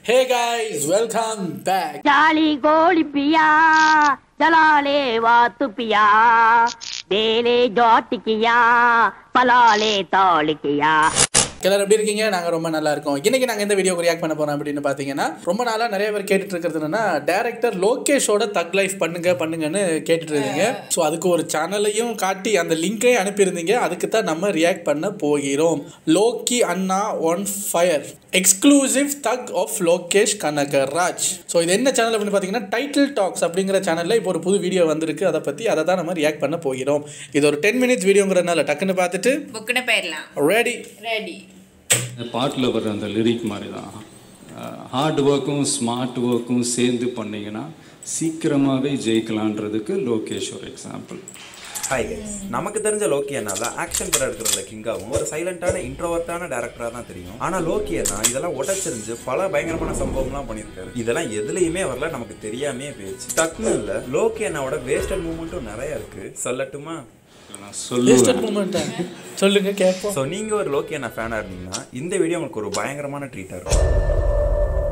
ஹே guys welcome back जाली गोली पिया जलाले वातु पिया बेले डॉट किया पलाले तौल किया எல்லாரும் எப்படி இருக்கீங்க நாங்கள் ரொம்ப நல்லா இருக்கோம் இன்னைக்கு நாங்கள் எந்த வீடியோக்கு ரியாக்ட் பண்ண போறோம் அப்படின்னு பார்த்தீங்கன்னா ரொம்ப நாளாக நிறைய பேர் கேட்டுட்டு இருக்கிறது என்னன்னா டேரக்டர் லோகேஷோட தக் லைஃப் பண்ணுங்க பண்ணுங்கன்னு கேட்டுட்டு இருந்தீங்க ஸோ அதுக்கு ஒரு சேனலையும் காட்டி அந்த லிங்கையும் அனுப்பியிருந்தீங்க அதுக்கு தான் நம்ம ரியாக்ட் பண்ண போகிறோம் லோக்கி அண்ணா one fire exclusive thug of Lokesh Kanagaraj so இது என்ன சேனல் அப்படின்னு பார்த்தீங்கன்னா டைட்டில் டாக்ஸ் அப்படிங்கிற சேனலில் இப்போ ஒரு புது வீடியோ வந்திருக்கு அதை பற்றி அதை தான் நம்ம ரியாக்ட் பண்ண போகிறோம் இது ஒரு டென் மினிட்ஸ் வீடியோங்கிறதுனால டக்குன்னு பார்த்துட்டு புக்குன்னு போயிடலாம் ரெடி ரெடி இந்த பாட்டில் வர்ற அந்த லிரிக் மாதிரி தான் ஹார்ட் ஒர்க்கும் ஸ்மார்ட் ஒர்க்கும் சேர்ந்து பண்ணீங்கன்னா சீக்கிரமாகவே ஜெயிக்கலான்றதுக்கு லோகேஷ் ஒரு எக்ஸாம்பிள் ஹாய் கைஸ் நமக்கு தெரிஞ்ச லோக்கி அண்ணால ஆக்ஷன் படம் எடுக்கிறதுல கிங்காவும் ஒரு சைலண்டான இன்ட்ரோவர்ட்டான டேரக்டராக தான் தெரியும் ஆனா லோக்கி அண்ணா இதெல்லாம் உடச்சிருந்து பல பயங்கரமான சம்பவம்லாம் பண்ணியிருக்காரு இதெல்லாம் எதுலையுமே வரல நமக்கு தெரியாமே போயிடுச்சு டக்குன்னு இல்ல லோக்கி அண்ணாவோட வேஸ்டட் மூமெண்ட்டும் நிறைய இருக்கு சொல்லட்டுமா நான் வேஸ்டட் சொல்லுவேன் மூமெண்ட்டா சொல்லுங்க கேட்போம் ஸோ நீங்க ஒரு லோக்கி அண்ணா ஃபேனா இருந்தீங்கன்னா இந்த வீடியோ உங்களுக்கு ஒரு பயங்கரமான ட்ரீட்டா இருக்கும்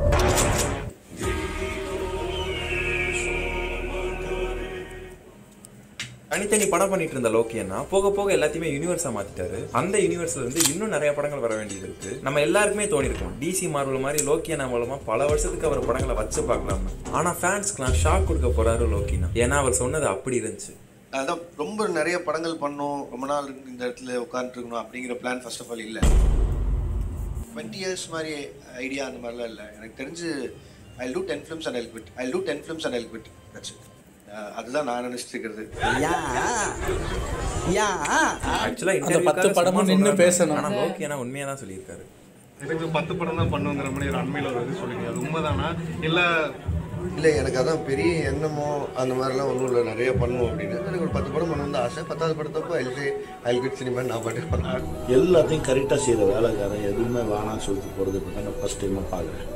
தனித்தனி படம் பண்ணிட்டு இருந்த லோக்கி அண்ணா போக போக எல்லாத்தையுமே யூனிவர்ஸா மாத்திட்டாரு அந்த யூனிவர்ஸ்ல இருந்து இன்னும் நிறைய படங்கள் வர வேண்டியது இருக்கு நம்ம எல்லாருக்குமே தோணிருக்கும் டிசி மார்வல் மாதிரி லோக்கி அண்ணா மூலமா பல வருஷத்துக்கு அவர் படங்களை வச்சு பார்க்கலாம்னு ஆனா ஃபேன்ஸ்க்குலாம் ஷாக் கொடுக்க போறாரு லோக்கினா ஏன்னா அவர் சொன்னது அப்படி இருந்துச்சு அதான் ரொம்ப நிறைய படங்கள் பண்ணோம் ரொம்ப நாள் இருக்கு இந்த இடத்துல உட்காந்துருக்கணும் அப்படிங்கிற பிளான் ஃபர்ஸ்ட் ஆஃப் ஆல் இல்லை டுவெண்ட்டி இயர்ஸ் மாதிரி ஐடியா அந்த மாதிரிலாம் இல்லை எனக்கு தெரிஞ்சு I do ten films and I'll quit I do ten films and I'll quit that's அதுதான் நான் நினைச்சிட்டு இருக்கிறது ஆக்சுவலா அந்த பத்து படமும் நின்னு பேசணும். ஆனா லோக்கி அண்ணா உண்மையா தான் சொல்லியிருக்காரு எனக்கு பத்து படம் தான் பண்ணுங்கிற மாதிரி ஒரு அண்மையில் ஒரு இது சொல்லுங்க அது உண்மைதானா இல்லை இல்லை எனக்கு அதான் பெரிய எண்ணமோ அந்த மாதிரிலாம் ஒன்றும் இல்லை நிறைய பண்ணுவோம் அப்படின்னு எனக்கு ஒரு பத்து படம் பண்ணணும் ஆசை பத்தாவது படத்தப்போ ஐல் ஐல் குவிட் சினிமா நான் பாட்டு பண்ணேன் எல்லாத்தையும் கரெக்டாக செய்கிற வேலைக்காரன் எதுவுமே வேணாம்னு சொல்லிட்டு போகிறது இப்போ தான் ஃபஸ்ட் டைமாக பார்க்குறேன்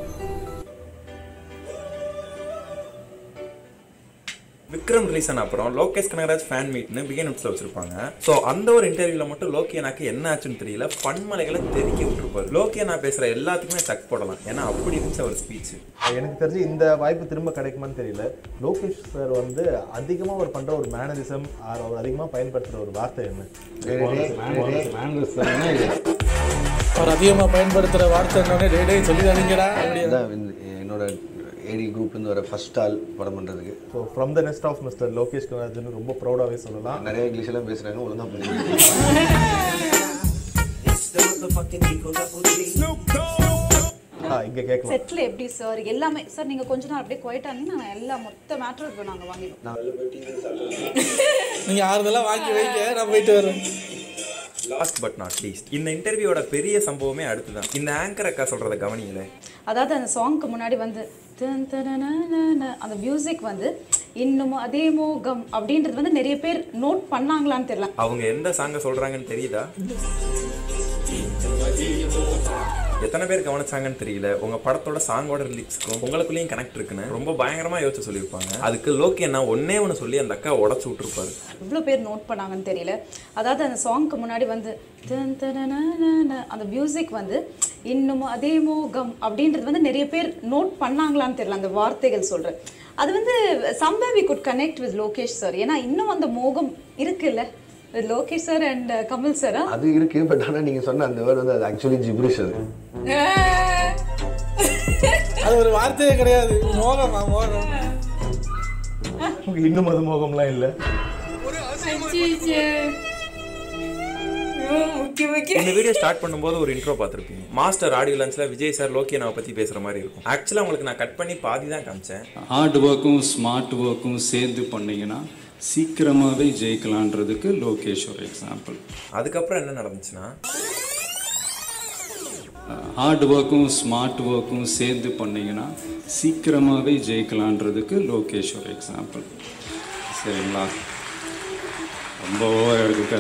விக்ரம் ரிலீசன் அப்புறம் லோகேஷ் கனகராஜ் ஃபேன் மீட்னு பிகன் நோட்ஸ்ல வச்சிருப்பாங்க ஸோ அந்த ஒரு இன்டர்வியூல மட்டும் லோக்கி அண்ணாக்கு என்ன ஆச்சுன்னு தெரியல பன்மலைகளை தெறிக்க விட்டுருப்பாரு லோக்கி அண்ணா பேசுற எல்லாத்துக்குமே டக் போடலாம் ஏன்னா அப்படி இருந்துச்சு அவர் ஸ்பீச் எனக்கு தெரிஞ்சு இந்த வாய்ப்பு திரும்ப கிடைக்குமான்னு தெரியல லோகேஷ் சார் வந்து அதிகமாக அவர் பண்ணுற ஒரு மேனரிசம் அவர் அதிகமாக பயன்படுத்துகிற ஒரு வார்த்தை என்ன மேனர்ஸ் தானே இது அவர் அதிகமாக பயன்படுத்துகிற வார்த்தை என்னன்னு டே டே சொல்லிடாதீங்கடா அப்படியே தான் என்னோட ஏடி குரூப்லேருந்து வர ஃபர்ஸ்ட் ஆள் படம் பண்ணுறதுக்கு so from the nest of mister Lokesh Kanagaraj ரொம்ப ப்ரௌடாகவே சொல்லலாம் நிறைய இங்கிலீஷ் எல்லாம் பேசுகிறாங்க ஒழுங்காக பண்ணி இங்கே கேட்கலாம் செட்டில் எப்படி சார் எல்லாமே சார் நீங்கள் கொஞ்ச நாள் அப்படியே குவைட்டாக இருந்தீங்கன்னா நான் எல்லா மொத்த மேட்ரும் இப்போ நாங்கள் வாங்கிடுவோம் நீங்கள் ஆறுதலாக வாங்கி வைங்க நான் போயிட்டு வரேன் லாஸ்ட் பட் நாட் லீஸ்ட் இந்த இன்டர்வியூவோட பெரிய சம்பவமே அடுத்துதான் இந்த ஆங்கர் அக்கா சொல்றத கவனிங்களே அதாவது அந்த சாங்க்கு முன்னாடி வந்து தன் தனனனன, அந்த மியூசிக் வந்து இன்னமும் அதே மோகம் அப்படின்றது வந்து நிறைய பேர் நோட் பண்ணாங்களான்னு தெரியல அவங்க எந்த சாங்க சொல்றாங்கன்னு தெரியுதா எத்தனை பேர் கவனிச்சாங்கன்னு தெரியல உங்க படத்தோட சாங்கோட ரிலீக்ஸ்க்கும் உங்களுக்குள்ளேயும் கனெக்ட் இருக்குன்னு ரொம்ப பயங்கரமா யோசிச்சு சொல்லியிருப்பாங்க அதுக்கு லோக்கி என்ன ஒன்னே ஒன்று சொல்லி அந்த அக்கா உடச்சு விட்டுருப்பாரு எவ்வளோ பேர் நோட் பண்ணாங்கன்னு தெரியல அதாவது அந்த சாங்க்கு முன்னாடி வந்து தன் தனனனன, அந்த மியூசிக் வந்து இன்னமும் அதே மோகம் அப்படின்றது வந்து நிறைய பேர் நோட் பண்ணாங்களான்னு தெரியல அந்த வார்த்தைகள் சொல்கிறேன் அது வந்து someway we good connect with Lokesh sir ஏன்னா இன்னும் அந்த மோகம் இருக்குல்ல with Lokesh sir and Kamal sir அது இருக்கு பட் ஆனால் நீங்கள் சொன்ன அந்த வேர்டு வந்து அது ஆக்சுவலி ஜிப்ரிஷ் அது அது ஒரு வார்த்தையே கிடையாது மோகமா மோகம் இன்னும் அது மோகம்லாம் இல்லை இந்த வீடியோ ஸ்டார்ட் பண்ணும்போது ஒரு இன்ட்ரோ பார்த்துருப்பீங்க மாஸ்டர் ஆடியோ லன்ச்ல விஜய் சார் லோக்கி அண்ணாவை பத்தி பேசுற மாதிரி இருக்கும் ஆக்சுவலா உங்களுக்கு நான் கட் பண்ணி பாதி தான் காமிச்சேன் ஹார்ட் ஒர்க்கும் ஸ்மார்ட் ஒர்க்கும் சேர்ந்து பண்ணீங்கன்னா சீக்கிரமாகவே ஜெயிக்கலான்றதுக்கு லோகேஷ் ஒரு எக்ஸாம்பிள் அதுக்கப்புறம் என்ன நடந்துச்சுன்னா ஹார்ட் ஒர்க்கும் ஸ்மார்ட் ஒர்க்கும் சேர்ந்து பண்ணீங்கன்னா சீக்கிரமாகவே ஜெயிக்கலான்றதுக்கு லோகேஷ் ஒரு எக்ஸாம்பிள் சரிங்களா ரொம்ப ஓவர் இருக்கு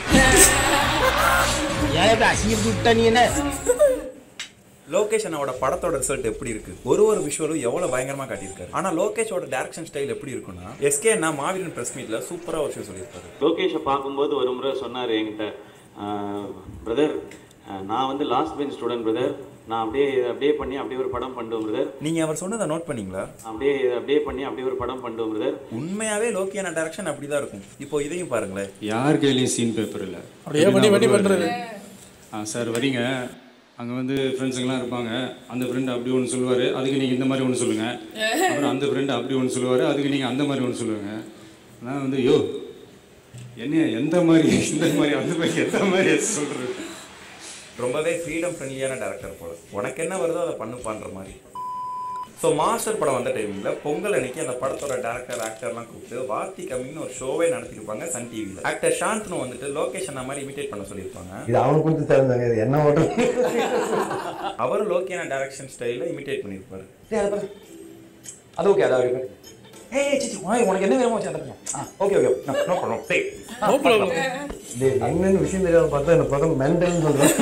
லோகேஷ் அண்ணாவோட படத்தோட ரிசல்ட் எப்படி இருக்கு ஒரு ஒரு விஷுவலும் எவ்வளவு பயங்கரமா காட்டியிருக்காரு ஆனா லோகேஷோட டைரக்ஷன் ஸ்டைல் எப்படி இருக்குன்னா எஸ்கே அண்ணா மாவீரன் பிரஸ் மீட்ல சூப்பரா ஒரு விஷயம் சொல்லியிருப்பாரு லோகேஷை பார்க்கும்போது ஒரு முறை சொன்னார் என்கிட்ட பிரதர் நான் வந்து லாஸ்ட் பெஞ்ச் ஸ்டூடெண்ட் பிரதர் நான் அப்படியே அப்படியே பண்ணி அப்படியே ஒரு படம் பண்ணிட்டு பிரதர் நீங்க அவர் சொன்னதை நோட் பண்ணீங்களா அப்படியே அப்படியே பண்ணி அப்படியே ஒரு படம் பண்ணிட்டு பிரதர் உண்மையாவே லோக்கியான டைரக்ஷன் அப்படிதான் இருக்கும் இப்போ இதையும் பாருங்களேன் யார் கையிலையும் சீன் பேப்பர் இல்லை அப்படியே பண்ணி பண்ணி பண்றது. ஆ சார் வரீங்க அங்கே வந்து ஃப்ரெண்ட்ஸுங்கெல்லாம் இருப்பாங்க அந்த ஃப்ரெண்டு அப்படி ஒன்று சொல்லுவார் அதுக்கு நீங்கள் இந்த மாதிரி ஒன்று சொல்லுங்கள் அப்புறம் அந்த ஃப்ரெண்டு அப்படி ஒன்று சொல்லுவார் அதுக்கு நீங்கள் அந்த மாதிரி ஒன்று சொல்லுவாங்க நான் வந்து யோ என்ன எந்த மாதிரி இந்த மாதிரி அந்த மாதிரி எந்த மாதிரி சொல்கிறது ரொம்பவே ஃப்ரீடம் ஃப்ரெண்ட்லியான டேரக்டர் போல உனக்கு என்ன வருதோ அதை பண்ணுப்பான்ற மாதிரி ஸோ மாஸ்டர் படம் வந்த டைமில் பொங்கல் அன்னைக்கு அந்த படத்தோட டேரக்டர் ஆக்டர்லாம் கூப்பிட்டு வார்த்தி கம்மின்னு ஒரு ஷோவே நடத்திருப்பாங்க சன் டிவியில் ஆக்டர் சாந்த்னு வந்துட்டு லோகேஷன் அந்த மாதிரி இமிடேட் பண்ண சொல்லியிருப்பாங்க இது அவனுக்கு கொடுத்து தருந்தாங்க இது என்ன ஓட்டம் அவர் லோக்கியான டைரக்ஷன் ஸ்டைலில் இமிடேட் பண்ணியிருப்பாரு அது ஓகே அது அவருக்கு ஏய் சிச்சி உனக்கு உனக்கு என்ன வேணுமோ வச்சு அந்த okay okay no problem take no problem டேய், என்னன்னு விஷயம் தெரியாம பார்த்தா என்ன பக்கம் மென்டல்னு சொல்றேன்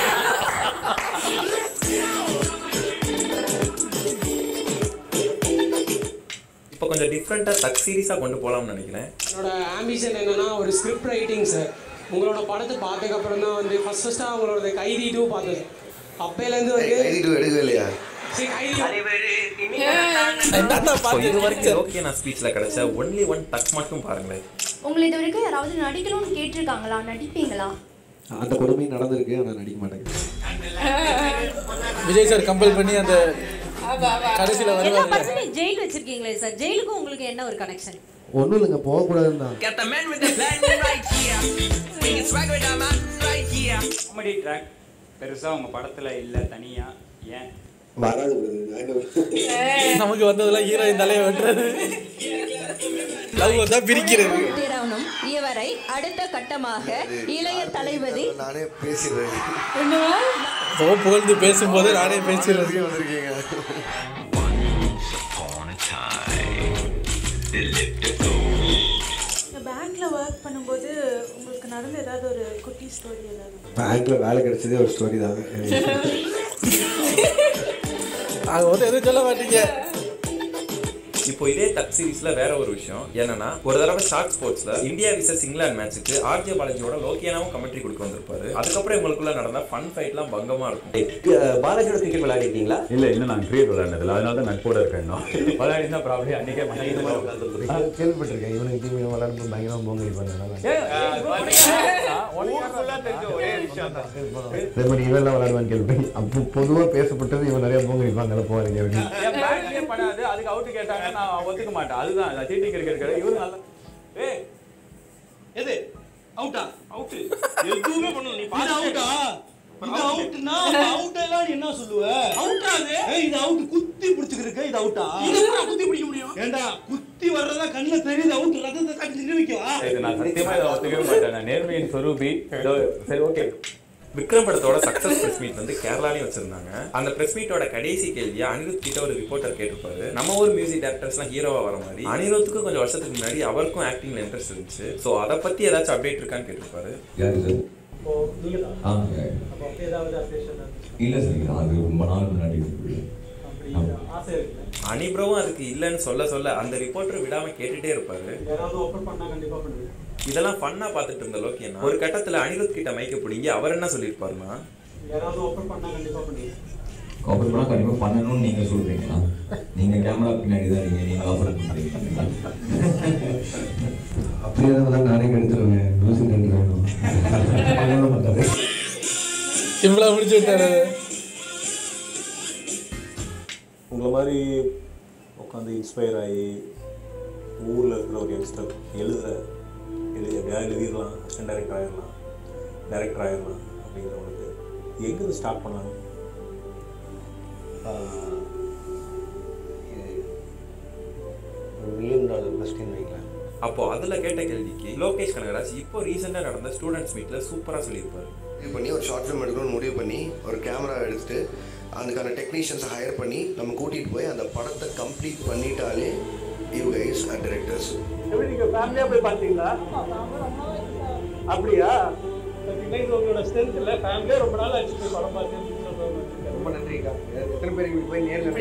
இப்போ கொஞ்சம் டிஃப்ரெண்ட்டாக தக் சீரிஸாக கொண்டு போகலாம்னு நினைக்கிறேன் என்னோட ஆம்பிஷன் என்னன்னா ஒரு ஸ்கிரிப்ட் ரைட்டிங் சார் உங்களோட படத்தை பார்த்ததுக்கு அப்புறம் தான் வந்து ஃபர்ஸ்ட் ஃபர்ஸ்ட்டாக உங்களோட கைதி டூ பார்த்தது அப்பையிலேருந்து வந்து கைதி டூ எடுக்கவே இல்லையா சரி, கைதி ஸோ இது வரைக்கும் லோக்கியான ஸ்பீச்சில் கிடைச்ச ஒன்லி ஒன் டக் மட்டும் பாருங்களேன் உங்களை இது வரைக்கும் யாராவது நடிக்கணும்னு கேட்டிருக்காங்களா நடிப்பீங்களா அந்த கொடுமையும் நடந்திருக்கு ஆனால் நடிக்க மாட்டேங்க விஜய் சார் கம்பல் பண்ணி அந்த கடைசியில எல்லா வருவாரு பர்சனையும் ஜெயில் வச்சிருக்கீங்களே சார் ஜெயிலுக்கும் உங்களுக்கு என்ன ஒரு கனெக்ஷன் ஒன்றும் இல்லைங்க போகக்கூடாதுன்னு தான் காமெடி ட்ராக் பெருசாக உங்கள் படத்தில் இல்லை தனியாக ஏன் வராது brother. நான் என்ன நமக்கு வந்ததெல்லாம் ஹீரோயின் தலையை வெட்டுறது லவ் வந்தா பிரிக்கிறது திறனும் இவரை அடுத்த கட்டமாக இளைய தளபதி நானே பேசிடுறேன் ரொம்ப புகழ்ந்து பேசும்போது நானே பேசிடுறது வந்திருக்கீங்க பேங்க்ல ஒர்க் பண்ணும்போது உங்களுக்கு நடந்த ஏதாவது ஒரு குட்டி ஸ்டோரி ஏதாவது பேங்க்ல வேலை கிடைச்சதே ஒரு ஸ்டோரி தான் அது வந்து எதுவும் சொல்ல மாட்டீங்க இப்போ இதே டக் சீரிஸ்ல வேற ஒரு விஷயம் என்னன்னா ஒரு தடவை ஷார்ட் ஸ்போர்ட்ஸ்ல இந்தியா விசஸ் இங்கிலாந்து மேட்ச்சுக்கு ஆர்ஜே பாலாஜியோட லோக்கியானாவும் கமெண்ட்ரி கொடுக்க வந்திருப்பாரு அதுக்கப்புறம் இவங்களுக்குள்ள நடந்த ஃபன் ஃபைட்லாம் பங்கமா இருக்கும் பாலாஜியோட கிரிக்கெட் விளையாடிட்டீங்களா இல்ல இன்னும் நான் கிரிக்கெட் விளையாடுனதில்ல அதனால தான் நட்போட இருக்கேன் இன்னும் விளையாடினா ப்ராப்ளம் அன்னைக்கே மனைவி கேள்விப்பட்டிருக்கேன் இவனுக்கு டீம் விளையாடும் பயங்கரமா போங்கடி பண்ணாங்க அதே மாதிரி இவெல்லாம் விளையாடுவான்னு கேள்வி அப்போ பொதுவா பேசப்பட்டது இவன் நிறைய போங்க அடிப்பாங்க போவாங்க அப்படின்னு என் பேட்லயே பண்ணாது அதுக்கு அவுட் கேட்டாங்க நான் ஒத்துக்க மாட்டேன் அதுதான் நான் சீட்டி கிரிக்கெட் கிடையாது இவரு நல்லா ஏய் எது அவுட்டா அவுட் எதுவுமே பண்ணல நீ பாத்து அவுட்டா இது அவுட்னா அவுட் எல்லாம் நீ என்ன சொல்லுவ அவுட்டா அது ஏய் இது அவுட் குத்தி பிடிச்சிருக்கு இது அவுட்டா இது எப்படி குத்தி பிடிக்க முடியும் ஏண்டா குத்தி வர்றதா கண்ணுல தெரியுது அவுட் ரத்தத்தை காட்டி நின்னு வைக்கவா இது நான் சத்தியமா இதை ஒத்துக்கவே மாட்டேன் நான் நேர்மையின் சொரூபி இதோ, சரி ஓகே விக்ரம் படத்தோட சக்சஸ் பிரஸ் மீட் வந்து கேரளாலையும் வச்சிருந்தாங்க அந்த பிரஸ் மீட்டோட கடைசி கேள்வியா அனிருத் கிட்ட ஒரு ரிப்போர்ட்டர் கேட்டிருப்பாரு நம்ம ஊர் மியூசிக் டேரக்டர்ஸ்லாம் ஹீரோவா வர மாதிரி அனிருத்துக்கும் கொஞ்சம் வருஷத்துக்கு முன்னாடி அவருக்கும் ஆக்டிங்ல இன்ட்ரெஸ்ட் இருந்துச்சு ஸோ அதை பத்தி ஏதாச்சும் அப்டேட் இருக்கான்னு கேட்டிருப்பாரு யார் இது இப்போ நீங்க தான் ஆ அப்போ ஏதாவது அப்டேஷன் இல்ல சார் அது ரொம்ப நாள் முன்னாடி அப்படி ஆசை இருக்குல்ல அனிப்ரவும் அதுக்கு இல்லைன்னு சொல்ல சொல்ல அந்த ரிப்போர்ட்டர் விடாம கேட்டுட்டே இருப்பாரு யாராவது ஆஃபர் பண்ணா கண்டிப்பா பண்ணுவேன் இதெல்லாம் ஃபன்னா பார்த்துட்டு இருந்த லோக்கியனா ஒரு கட்டத்துல அனிருத் கிட்ட மைக்க பிடிங்கி அவர் என்ன சொல்லியிருப்பாருன்னா யாராவது ஆஃபர் பண்ணா கண்டிப்பா பண்ணுவேன் ஆஃபர் பண்ணா கண்டிப்பா பண்ணணும்னு நீங்க சொல்றீங்களா நீங்க கேமரா பின்னாடி தான் நீங்க நீங்க ஆஃபர் பண்றீங்க அப்படியே தான் நானே எடுத்துருவேன் மியூசிக் வேணும் பண்ண மாட்டாரு சிம்பிளா முடிச்சு விட்டாரு உங்களை மாதிரி உட்காந்து இன்ஸ்பயர் ஆகி ஊரில் இருக்கிற ஒரு யங்ஸ்டர் எழுதுற எழுதி எப்படியாவது எழுதிடலாம் அசிஸ்டன்ட் டைரக்டர் ஆயிடலாம் டைரக்டர் ஆயிடலாம் அப்படிங்கிறவனுக்கு எங்கேருந்து ஸ்டார்ட் பண்ணாங்க மில்லியன் டாலர் கொஸ்டின் வைக்கலாம் அப்போ அதுல கேட்ட கேள்விக்கு லோகேஷ் கனகராஜ் இப்போ ரீசெண்டா நடந்த ஸ்டூடெண்ட்ஸ் மீட்ல சூப்பரா சொல்லியிருப்பாரு இது பண்ணி ஒரு ஷார்ட் ஃபிலிம் எடுக்கணும்னு முடிவு பண்ணி ஒரு கேமரா எடுத்துட்டு அதுக்கான டெக்னீஷியன்ஸை ஹையர் பண்ணி நம்ம கூட்டிகிட்டு போய் அந்த படத்தை கம்ப்ளீட் பண்ணிட்டாலே யூ கைஸ் ஆர் டிரெக்டர்ஸ் எப்படி நீங்க ஃபேமிலியா போய் பார்த்தீங்களா அப்படியா பார்த்தீங்களா இது உங்களோட ஸ்ட்ரென்த் இல்லை ஃபேமிலியா ரொம்ப நாள் ஆச்சு போய் படம் பார்த்தேன் ரொம்ப நன்றிக்கா எத்தனை பேருக்கு போய் நேரில்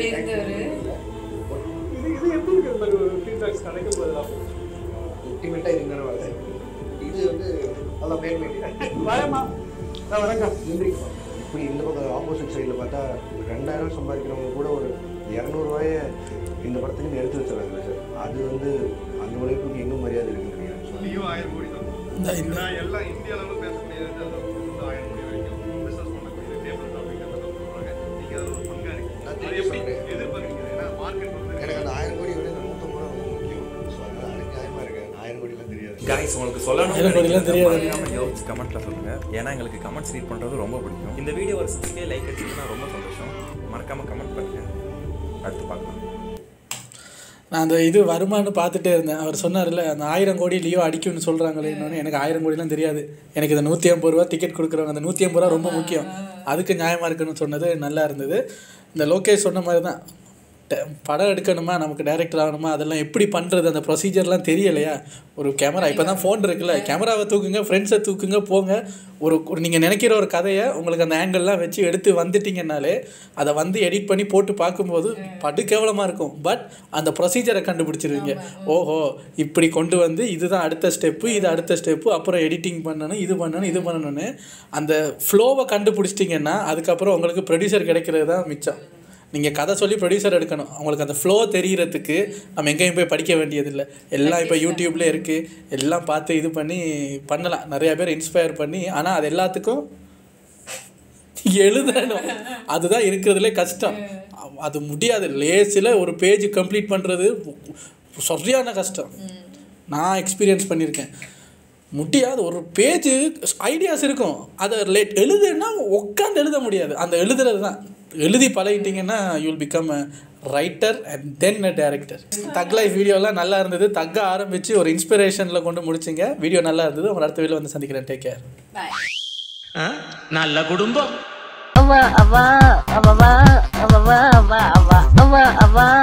இது இது எப்படி இருக்கு இந்த மாதிரி ஒரு ஃபீட்பேக்ஸ் கிடைக்கும் போதெல்லாம் அல்டிமேட்டாக இருந்தாலும் வரேன் இது வந்து நல்லா பேர் வரேம்மா நான் வரேங்க நன்றி இப்படி இந்த பக்கம் ஆப்போசிட் சைடில் பார்த்தா ரெண்டாயிரம் சம்பாதிக்கிறவங்க கூட ஒரு இரநூறுவாய இந்த படத்துக்கு எடுத்து வச்சிடறாங்க சார் அது வந்து அந்த உழைப்புக்கு இன்னும் மரியாதை இருக்குன்னு நினைக்கிறேன் லியோ ஆயிரம் கோடி தான் ஏன்னா எல்லாம் இந்திய அளவில் பேசக்கூடியது அது வந்து ஆயிரம் கோடி வரைக்கும் பிசினஸ் பண்ணக்கூடிய டேபிள் டாபிக் அந்த அளவுக்கு சொல்றாங்க நீங்க அதில் ஒரு பங்கா இருக்கீங்க அது எப்படி எதிர்பார்க்குறீங்க ஏன்னா மார்க்கெட் வந்து எனக்கு அந்த ஆயிரம் கோடி விட இந்த நூற்றம்பது ரூபா ரொம்ப முக்கியம் ஸோ அதனால் எனக்கு நியாயமாக இருக்கு ஆயிரம் கோடிலாம் தெரியாது கைஸ் உங்களுக்கு சொல்லணும் ஆயிரம் கோடிலாம் தெரியாது. மறக்காம யோசிச்சு கமெண்ட்ல சொல்லுங்க ஏன்னா எங்களுக்கு கமெண்ட்ஸ் ரீட் பண்றது ரொம்ப பிடிக்கும் இந்த வீடியோ ஒரு சிக்ஸ்டி லைக் அடிச்சீங்கன்னா ரொம்ப சந்தோஷம் மறக்காம கமெண்ட் பண்ணுங்க அடுத்து பார்க்கலாம் நான் அந்த இது வருமானு பார்த்துட்டே இருந்தேன் அவர் சொன்னார்ல அந்த ஆயிரம் கோடி லியோ அடிக்கும்னு சொல்கிறாங்களே இன்னொன்று எனக்கு ஆயிரம் கோடிலாம் தெரியாது எனக்கு இந்த நூற்றி ஐம்பது ரூபா டிக்கெட் கொடுக்குறவங்க அந்த நூற்றி ஐம்பது ரூபா ரொம்ப முக்கியம் அதுக்கு நியாயமாக இருக்குன்னு சொன்னது நல்லா இருந்தது இந்த லோகேஷ் சொன்ன மாதிரி தான் ட- படம் எடுக்கணுமா நமக்கு டைரக்டர் ஆகணுமா அதெல்லாம் எப்படி பண்ணுறது அந்த ப்ரொசீஜர்லாம் தெரியலையா ஒரு கேமரா இப்போ தான் ஃபோன் இருக்குல்ல கேமராவை தூக்குங்க ஃப்ரெண்ட்ஸை தூக்குங்க போங்க ஒரு ஒரு நீங்கள் நினைக்கிற ஒரு கதையை உங்களுக்கு அந்த ஆங்கிள்லாம் வச்சு எடுத்து வந்துட்டீங்கன்னாலே அதை வந்து எடிட் பண்ணி போட்டு பார்க்கும்போது படு கேவலமாக இருக்கும் பட் அந்த ப்ரொசீஜரை கண்டுபிடிச்சிருவீங்க ஓஹோ இப்படி கொண்டு வந்து இதுதான் அடுத்த ஸ்டெப்பு இது அடுத்த ஸ்டெப்பு அப்புறம் எடிட்டிங் பண்ணணும் இது பண்ணணும் இது பண்ணணும்னு அந்த ஃப்ளோவை கண்டுபிடிச்சிட்டிங்கன்னா அதுக்கப்புறம் உங்களுக்கு ப்ரொடியூசர் கிடைக்கிறது தான் மிச்சம் நீங்கள் கதை சொல்லி ப்ரொடியூசர் எடுக்கணும் அவங்களுக்கு அந்த ஃப்ளோ தெரியறதுக்கு நம்ம எங்கேயும் போய் படிக்க வேண்டியதில்லை எல்லாம் இப்போ யூடியூப்ல இருக்குது எல்லாம் பார்த்து இது பண்ணி பண்ணலாம் நிறைய பேர் இன்ஸ்பயர் பண்ணி ஆனால் அது எல்லாத்துக்கும் எழுதணும் அதுதான் இருக்கிறதுலே கஷ்டம் அது முடியாது லேசில் ஒரு பேஜ் கம்ப்ளீட் பண்ணுறது சரியான கஷ்டம் நான் எக்ஸ்பீரியன்ஸ் பண்ணியிருக்கேன் முடியாது ஒரு பேஜ் ஐடியாஸ் இருக்கும் அதை லேட் எழுதுனா உட்காந்து எழுத முடியாது அந்த எழுதுறது தான் எழுதி பழகிட்டீங்கன்னா you'll become a writer and then a director thug life வீடியோலாம் நல்லா இருந்தது தக்க ஆரம்பித்து ஒரு இன்ஸ்பிரேஷனில் கொண்டு முடிச்சிங்க வீடியோ நல்லா இருந்தது உங்களை அடுத்த வீடியோ வந்து சந்திக்கிறேன் டேக் கேர் நல்ல குடும்பம் அவ அவ அவ அவ அவ அவ அவ அவ அவ